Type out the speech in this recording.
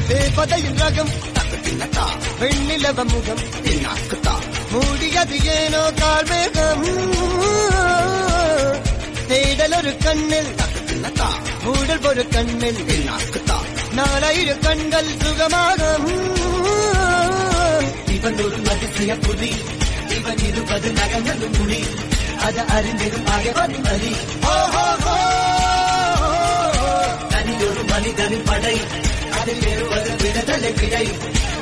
தேவதையின் ரகம் வெண்ணிலவ முகம் மூடியது ஏனோ கார்மேகம் தேடல் ஒரு கண்ணில் மூடல் ஒரு கண்ணில் நாலாயிர கண்கள் சுகமாக இவன் ஒரு அதிசய புலி இவன் இருபது நகங்களும் புலி அது அறிந்திடும் ஆகவன் மதி தனி ஒரு மனிதனின் படை அதில் வேறுவது விடுதலை விடை